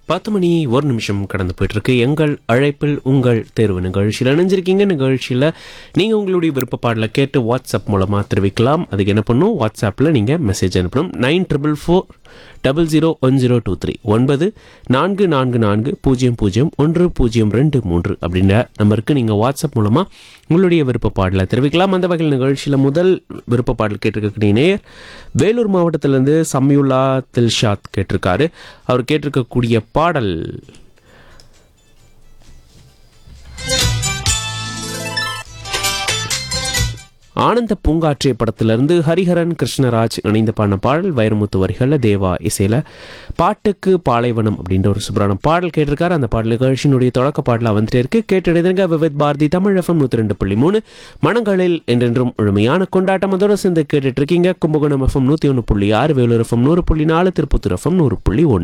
பத்து மணி ஒரு நிமிஷம் கடந்து போயிட்டு இருக்கு எங்கள் அழைப்பில் உங்கள் தேர்வு நிகழ்ச்சியில் இணைஞ்சிருக்கீங்க நிகழ்ச்சியில் நீங்கள் உங்களுடைய விருப்ப பாடலை கேட்டு வாட்ஸ்அப் மூலமாக தெரிவிக்கலாம் அதுக்கு என்ன பண்ணும் வாட்ஸ்அப்பில் நீங்கள் மெசேஜ் அனுப்பணும் nine triple four double zero one zero two three ஒன்பது நான்கு நான்கு நான்கு பூஜ்ஜியம் பூஜ்ஜியம் ஒன்று பூஜ்ஜியம் ரெண்டு மூன்று அப்படின்ற நம்பருக்கு நீங்கள் வாட்ஸ்அப் மூலமாக உங்களுடைய விருப்ப பாடலை தெரிவிக்கலாம் அந்த வகையில் நிகழ்ச்சியில் முதல் விருப்ப பாடல் கேட்டிருக்கக்கூடிய நேயர் வேலூர் மாவட்டத்திலேருந்து சம்யுல்லா தில்ஷாத் கேட்டிருக்காரு அவர் கேட்டிருக்கக்கூடிய பாடல் ஆனந்த பூங்காற்றிய படத்திலிருந்து ஹரிஹரன் கிருஷ்ணராஜ் இணைந்து பாடின பாடல் வைரமுத்து வரிகளில் தேவா இசையில் பாட்டுக்கு பாலைவனம் அப்படின்ற ஒரு சூப்பரான பாடல் கேட்டிருக்காரு அந்த பாடல் நிகழ்ச்சியினுடைய தொடக்க பாடலாக வந்துட்டே இருக்கு கேட்டெடுங்க விவித் பாரதி தமிழ் எஃப்எம் நூற்றி ரெண்டு புள்ளி மூணு மனங்களில் என்றென்றும் முழுமையான கொண்டாட்டம் அதோட சேர்ந்து கேட்டுட்டு இருக்கீங்க கும்பகோணம் எஃப்எம் நூற்றி ஒன்று புள்ளி ஆறு வேலூர் எஃப்எம் நூறு புள்ளி நாலு திருப்பத்தூர் எஃப்எம் நூறு புள்ளி ஒன்று